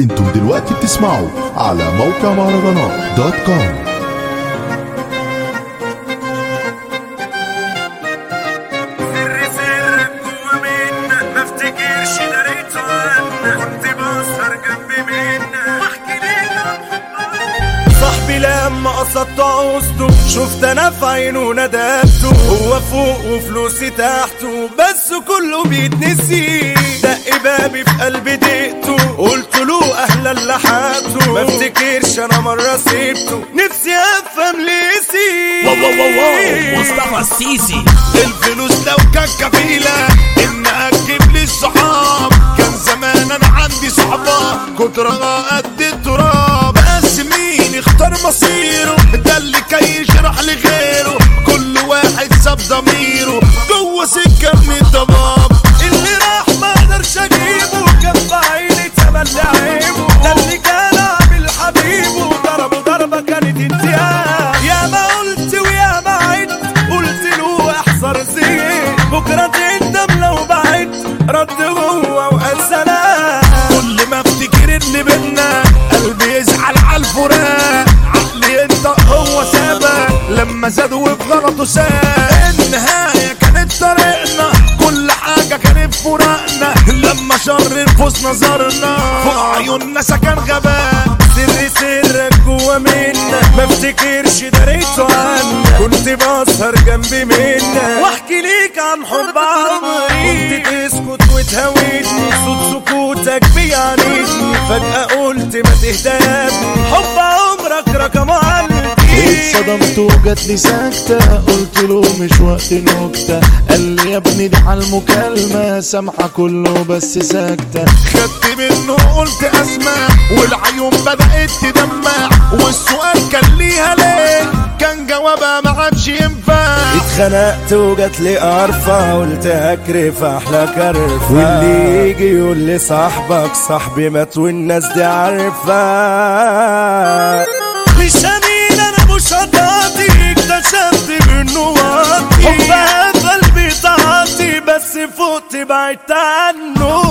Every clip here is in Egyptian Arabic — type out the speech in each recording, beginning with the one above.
انتم دلوقتي بتسمعوا على موقع مهرجانات دوت كوم سر سر جوا منا ما افتكرش دريته عنا كنت بسهر جنب منا واحكي ليك عن حبنا صاحبي لما قصدت عوزته شفت انا في عينه ندبته هو فوق وفلوسي تحته بس كله بيتنسي دق بابي في قلبي دقته قلت له اهلا لحقته ما افتكرش انا مره سيبته نفسي افهم ليه سيب واو واو واو واو مصطفى السيسي الفلوس لو كان كفيلة ان اجيب لي الصحاب كان زمان انا عندي صحبة كترها قد التراب بس مين اختار مصيره ده اللي كان يشرح لغيره كل واحد ساب ضميره جوه سكة من الضباب اللي راح ما قدرش اجيبه كان في عيني تملي عيبه ده اللي كان عامل حبيبه ضربه ضربة كانت انتهاء يا ما قلت ويا ما عدت قلت له احذر زين بكرة تندم لو بعدت رد هو وقال سلام كل ما افتكر اللي بينا قلبي يزعل على الفراق عقلي انت هو سابق لما زاد وفي غلطه ساب النهاية كانت طريقنا كل حاجة كانت فراقنا لما شر نفوس نظرنا فوق عيوننا سكن غباء سر سرك جوا منا ما افتكرش دريته عنك كنت بسهر جنبي منا واحكي ليك عن حب عمري كنت تسكت وتهويتني صوت سكوتك بيعنيني فجأة قلت ما تهدى يا ابني حب عمرك رقم قلبي اتصدمت وجات لي سكتة قلت له مش وقت نكتة قال لي يا ابني دي على المكالمة سامحة كله بس ساكتة خدت منه قلت اسمع والعيون بدأت تدمع والسؤال كان ليها ليه كان جوابها ما عادش ينفع اتخنقت وجات لي قرفة قلت هكرف احلى كرفة واللي يجي يقول لي صاحبك صاحبي مات والناس دي عارفة مش امين انا مش هتعطي اكتشفت منه واطي حبها في قلبي تعاطي بس فوت بعدت عنه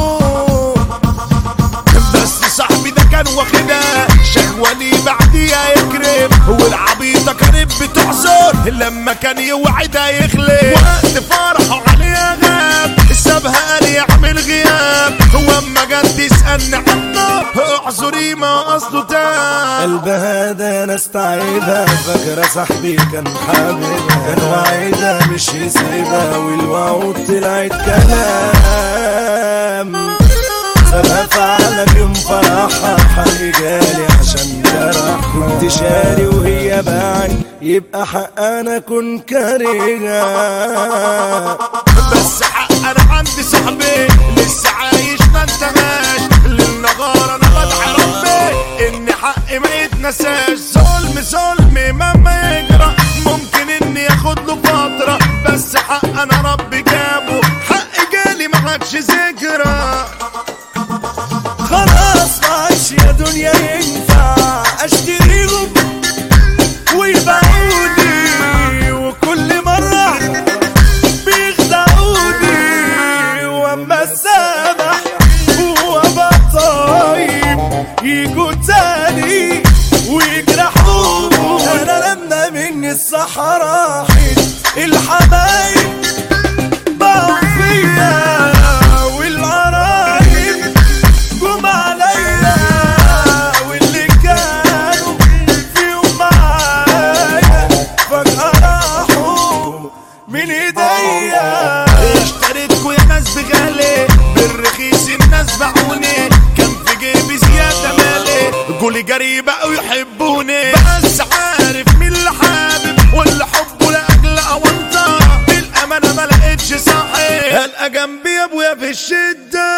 بس صاحبي ده كان واخدها شهواني بعديها يكرم والعبيطة كانت بتحصر لما كان يوعدها يخلف وقت فرحه عليها غاب سابها قال يعمل غياب هو اما جت تسألني عنه اعذري ما قصده تاب قلبها ده انا استعيبها فاكرة صاحبي كان حبيبها كان وعيدها مش يسيبها والوعود طلعت كلام سابها فعلا يوم فرحها حقي جالي عشان جرح كنت شاري وهي باعني يبقى حق انا كن كارهها بس حق انا عندي صاحبي لسه عايش ما انتهاش للنهار انا بدعي ربي ان حقي ما يتنساش ظلم ظلم مهما يجرى ممكن اني اخد له فتره بس حق انا ربي جابه حقي جالي ما عادش ذكرى خلاص ما عادش يا دنيا ينفع اشتريهم ويبيعوني وكل مرة بيخدعوني واما السامح وابقى طيب يجوا تاني ويجرحوني انا لما مني الصحراء راحت الحبايب بقوا فيا والقرايب جم عليا واللي كانوا فيهم معايا فجأة راحوا من ايديا اشتريتكوا يا ناس بغالي بالرخيص الناس باعوني كان في جيبي زيادة مالي قولي جري بقوا يحبوني بس عارف مين اللي حابب واللي حبه لاجل اونطه بالامانه ما لقيتش صاحب هلقى جنبي يا ابويا في الشده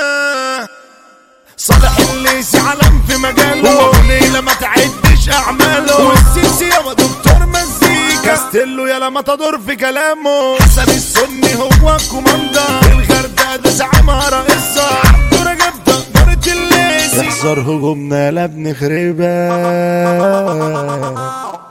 صالح اللي علم في مجاله هو ليلة ما تعدش اعماله والسيسي يا دكتور مزيكا ستيلو يا لما تدور في كلامه حسن السني هو كوماندا الغردقة ده زعيمها رئيسها عبده رجب تقدرة الليسي احذر هجومنا لا بنخربها